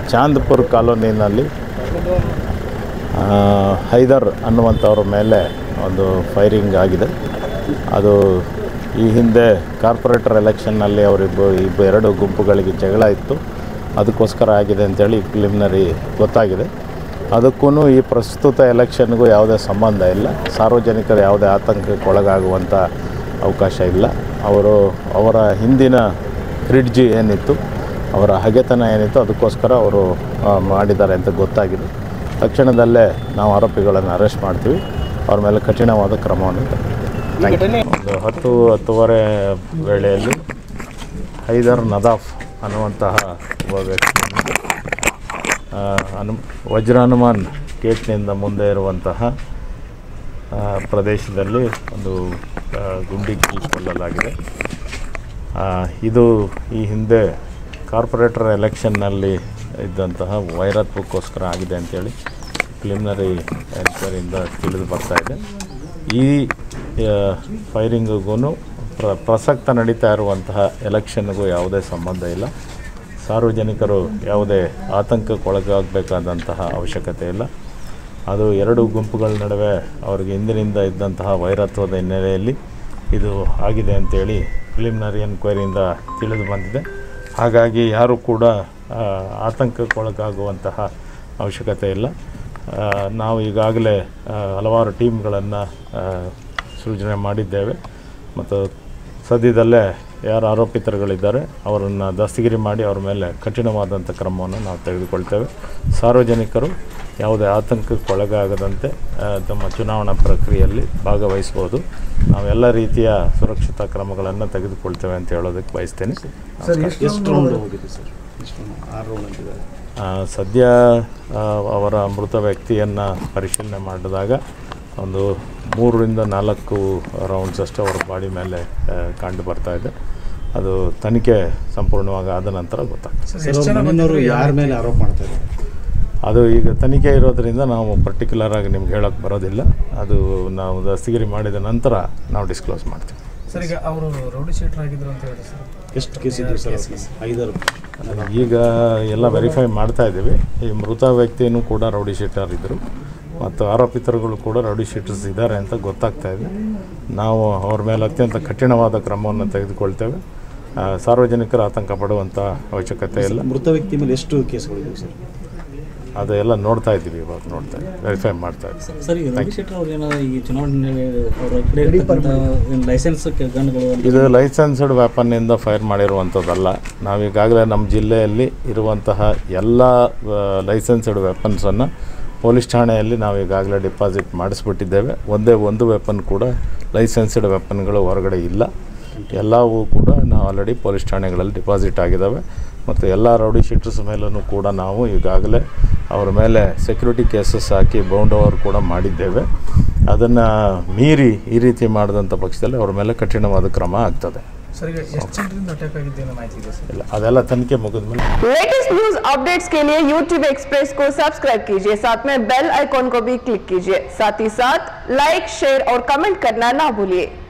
ಚಾಂದ್ಪುರ್ ಕಾಲೋನಿನಲ್ಲಿ ಆ, ಹೈದರ್ ಅನ್ನುವಂಥವ್ರ ಮೇಲೆ ಒಂದು ಫೈರಿಂಗ್ ಆಗಿದೆ ಅದು ಈ ಹಿಂದೆ ಕಾರ್ಪೊರೇಟರ್ ಎಲೆಕ್ಷನ್ನಲ್ಲಿ ಅವರಿಬ್ಬರು ಇಬ್ಬ ಎರಡು ಗುಂಪುಗಳಿಗೆ ಜಗಳ ಇತ್ತು ಅದಕ್ಕೋಸ್ಕರ ಆಗಿದೆ ಅಂತೇಳಿ ಪ್ರಿಲಿಮಿನರಿ ಗೊತ್ತಾಗಿದೆ ಅದಕ್ಕೂ ಈ ಪ್ರಸ್ತುತ ಎಲೆಕ್ಷನ್ಗೂ ಯಾವುದೇ ಸಂಬಂಧ ಇಲ್ಲ ಸಾರ್ವಜನಿಕರು ಯಾವುದೇ ಆತಂಕಕ್ಕೆ ಒಳಗಾಗುವಂಥ ಅವಕಾಶ ಇಲ್ಲ ಅವರು ಅವರ ಹಿಂದಿನ ಫ್ರಿಡ್ಜ್ ಏನಿತ್ತು ಅವರ ಹಗೆತನ ಏನಿತ್ತು ಅದಕ್ಕೋಸ್ಕರ ಅವರು ಆ, ಮಾಡಿದ್ದಾರೆ ಅಂತ ಗೊತ್ತಾಗಿದೆ ತಕ್ಷಣದಲ್ಲೇ ನಾವು ಆರೋಪಿಗಳನ್ನು ಅರೆಸ್ಟ್ ಮಾಡ್ತೀವಿ ಅವ್ರ ಮೇಲೆ ಕಠಿಣವಾದ ಕ್ರಮವನ್ನು ತಗೊಳ್ತೀವಿ. ಒಂದು ಹತ್ತು ಹತ್ತುವರೆ ವೇಳೆಯಲ್ಲಿ ಹೈದರ್ ನದಾಫ್ ಅನ್ನುವಂತಹ ಒಬ್ಬ ವ್ಯಕ್ತಿಯನ್ನು ಆ, ಹನು ವಜ್ರ ಹನುಮಾನ್ ಗೇಟ್ನಿಂದ ಮುಂದೆ ಇರುವಂತಹ ಆ, ಪ್ರದೇಶದಲ್ಲಿ ಒಂದು ಆ, ಗುಂಡಿಕ್ಕಿ ಕೊಲ್ಲಲಾಗಿದೆ ಆ, ಇದು ಈ ಹಿಂದೆ ಕಾರ್ಪೊರೇಟರ್ ಎಲೆಕ್ಷನ್ನಲ್ಲಿ ಇದ್ದಂತಹ ವೈರತ್ವಕ್ಕೋಸ್ಕರ ಆಗಿದೆ ಅಂತೇಳಿ ಪ್ರಿಲಿಮಿನರಿ ಎನ್ಕ್ವೈರಿಯಿಂದ ತಿಳಿದು ಬರ್ತಾ ಇದೆ ಈ ಫೈರಿಂಗಿಗೂ ಪ್ರ ಪ್ರಸಕ್ತ ನಡೀತಾ ಇರುವಂತಹ ಎಲೆಕ್ಷನ್ಗೂ ಯಾವುದೇ ಸಂಬಂಧ ಇಲ್ಲ ಸಾರ್ವಜನಿಕರು ಯಾವುದೇ ಆತಂಕಕ್ಕೊಳಗಾಗಬೇಕಾದಂತಹ ಅವಶ್ಯಕತೆ ಇಲ್ಲ ಅದು ಎರಡು ಗುಂಪುಗಳ ನಡುವೆ ಅವರಿಗೆ ಹಿಂದಿನಿಂದ ಇದ್ದಂತಹ ವೈರತ್ವದ ಹಿನ್ನೆಲೆಯಲ್ಲಿ ಇದು ಆಗಿದೆ ಅಂತೇಳಿ ಪ್ರಿಲಿಮಿನರಿ ಎನ್ಕ್ವೈರಿಯಿಂದ ತಿಳಿದು ಬಂದಿದೆ ಹಾಗಾಗಿ ಯಾರೂ ಕೂಡ ಆ, ಆತಂಕಕ್ಕೊಳಗಾಗುವಂತಹ ಅವಶ್ಯಕತೆ ಇಲ್ಲ ಆ, ನಾವು ಈಗಾಗಲೇ ಆ, ಹಲವಾರು ಟೀಮ್ಗಳನ್ನು ಸೃಜನೆ ಮಾಡಿದ್ದೇವೆ ಮತ್ತು ಸದ್ಯದಲ್ಲೇ ಯಾರು ಆರೋಪಿತರುಗಳಿದ್ದಾರೆ ಅವರನ್ನು ದಸ್ತಗಿರಿ ಮಾಡಿ ಅವ್ರ ಮೇಲೆ ಕಠಿಣವಾದಂಥ ಕ್ರಮವನ್ನು ನಾವು ತೆಗೆದುಕೊಳ್ತೇವೆ ಸಾರ್ವಜನಿಕರು ಯಾವುದೇ ಆತಂಕಕ್ಕೊಳಗಾಗದಂತೆ ಆ, ತಮ್ಮ ಚುನಾವಣಾ ಪ್ರಕ್ರಿಯೆಯಲ್ಲಿ ಭಾಗವಹಿಸ್ಬೋದು ನಾವೆಲ್ಲ ರೀತಿಯ ಸುರಕ್ಷತಾ ಕ್ರಮಗಳನ್ನು ತೆಗೆದುಕೊಳ್ತೇವೆ ಅಂತ ಹೇಳೋದಕ್ಕೆ ಬಯಸ್ತೇನೆ ಎಷ್ಟು ರೌಂಡ್ ಹೋಗಿದೆ ಸರ್ ಎಷ್ಟು ಆರು ರೌಂಡ್ ಅಂತಿದ್ದಾರೆ ಆ, ಸದ್ಯ ಆ, ಅವರ ಮೃತ ವ್ಯಕ್ತಿಯನ್ನು ಪರಿಶೀಲನೆ ಮಾಡಿದಾಗ ಒಂದು ಮೂರರಿಂದ ನಾಲ್ಕು ರೌಂಡ್ಸ್ ಅಷ್ಟು ಅವರ ಬಾಡಿ ಮೇಲೆ ಆ, ಕಂಡು ಬರ್ತಾ ಇದೆ ಅದು ತನಿಖೆ ಸಂಪೂರ್ಣವಾಗಿ ಆದ ನಂತರ ಗೊತ್ತಾಗ್ತದೆ ಸರ್ ಅವ್ರ ಮನೆಯವರು ಯಾರ ಮೇಲೆ ಆರೋಪ ಮಾಡ್ತಾ ಇದ್ದಾರೆ ಅದು ಈಗ ತನಿಖೆ ಇರೋದರಿಂದ ನಾವು ಪರ್ಟಿಕ್ಯುಲರ್ ಆಗಿ ನಿಮ್ಗೆ ಹೇಳೋಕ್ಕೆ ಬರೋದಿಲ್ಲ ಅದು ನಾವು ದಸ್ತಗಿರಿ ಮಾಡಿದ ನಂತರ ನಾವು ಡಿಸ್ಕ್ಲೋಸ್ ಮಾಡ್ತೀವಿ ಸರ್ ಈಗ ಅವರು ರೌಡಿ ಶೀಟರ್ ಆಗಿದ್ರು ಅಂತ ಹೇಳಿ ಸರ್ ಎಷ್ಟು ಕೇಸ್ ಇದ್ರು ಸರ್ ಅವ್ರಿಗೆ? ಐದಾರು ಈಗ ಎಲ್ಲ ವೆರಿಫೈ ಮಾಡ್ತಾ ಇದ್ದೀವಿ ಈ ಮೃತ ವ್ಯಕ್ತಿಯೂ ಕೂಡ ರೌಡಿ ಶೀಟರ್ ಇದ್ದರು ಮತ್ತು ಆರೋಪಿತರುಗಳು ಕೂಡ ರೌಡಿ ಶೀಟರ್ಸ್ ಇದ್ದಾರೆ ಅಂತ ಗೊತ್ತಾಗ್ತಾ ಇದೆ ನಾವು ಅವ್ರ ಮೇಲೆ ಅತ್ಯಂತ ಕಠಿಣವಾದ ಕ್ರಮವನ್ನು ತೆಗೆದುಕೊಳ್ತೇವೆ ಆ, ಸಾರ್ವಜನಿಕರು ಆತಂಕ ಪಡುವಂಥ ಅವಶ್ಯಕತೆ ಇಲ್ಲ ಮೃತ ವ್ಯಕ್ತಿ ಮೇಲೆ ಎಷ್ಟು ಕೇಸ್ಗಳಿವೆ ಸರ್ ಅದೆಲ್ಲ ನೋಡ್ತಾ ಇದ್ದೀವಿ ಇವಾಗ ನೋಡ್ತಾ ಇದ್ದೀವಿ ವೆರಿಫೈ ಮಾಡ್ತಾ ಇದ್ದೀವಿ ಸರ್ ಈಗ ರವಿ ಶೆಟ್ಟರ್ ಅವ್ರು ಏನೋ ಈ ಚುನಾವಣೆ ಅವರ ಕಡೆ ಇರ್ತಕ್ಕಂಥ ಲೈಸೆನ್ಸ್ ಗನ್ಗಳು ಅಂತ ಇದು ಲೈಸೆನ್ಸ್ಡ್ ವೆಪನ್ನಿಂದ ಫೈರ್ ಮಾಡಿರುವಂಥದ್ದಲ್ಲ ನಾವೀಗಾಗಲೇ ನಮ್ಮ ಜಿಲ್ಲೆಯಲ್ಲಿ ಇರುವಂತಹ ಎಲ್ಲ ಲೈಸೆನ್ಸ್ಡ್ ವೆಪನ್ಸನ್ನು ಪೊಲೀಸ್ ಠಾಣೆಯಲ್ಲಿ ನಾವು ಈಗಾಗಲೇ ಡಿಪಾಸಿಟ್ ಮಾಡಿಸ್ಬಿಟ್ಟಿದ್ದೇವೆ ಒಂದೇ ಒಂದು ವೆಪನ್ ಕೂಡ ಲೈಸೆನ್ಸ್ಡ್ ವೆಪನ್ಗಳು ಹೊರಗಡೆ ಇಲ್ಲ ಎಲ್ಲವೂ ಕೂಡ ನಾವು ಆಲ್ರೆಡಿ ಪೊಲೀಸ್ ಠಾಣೆಗಳಲ್ಲಿ ಡಿಪಾಸಿಟ್ ಆಗಿದ್ದಾವೆ ಮತ್ತು ಎಲ್ಲ ರೌಡಿ ಶೀಟರ್ಸ್ ಮೇಲೂ ಕೂಡ ನಾವು ಈಗಾಗಲೇ ಅವರ ಮೇಲೆ ಸೆಕ್ಯೂರಿಟಿ ಕೇಸಸ್ ಹಾಕಿ ಬೌಂಡ್ ಓವರ್ ಕೂಡ ಮಾಡಿದ್ದೇವೆ ಅದನ್ನು ಮೀರಿ ಈ ರೀತಿ ಮಾಡಿದಂಥ ಪಕ್ಷದಲ್ಲಿ ಅವ್ರ ಮೇಲೆ ಕಠಿಣವಾದ ಕ್ರಮ ಆಗ್ತದೆ ಸರ್ ಈಗ ಎಷ್ಟು ಜನರಿಂದ ಅಟ್ಯಾಕ್ ಆಗಿದ್ದು ಏನೋ ಮಾಹಿತಿ ಇದೆ ಸರ್ ಇಲ್ಲ ಅದೆಲ್ಲ ತನಿಖೆ ಮುಗಿದ ಮೇಲೆ लेटेस्ट न्यूज अपडेट्स के लिए YouTube एक्सप्रेस को सब्सक्राइब कीजिए साथ में बेल आइकॉन को भी क्लिक कीजिए साथ ही साथ लाइक शेयर और कमेंट करना ना भूलिए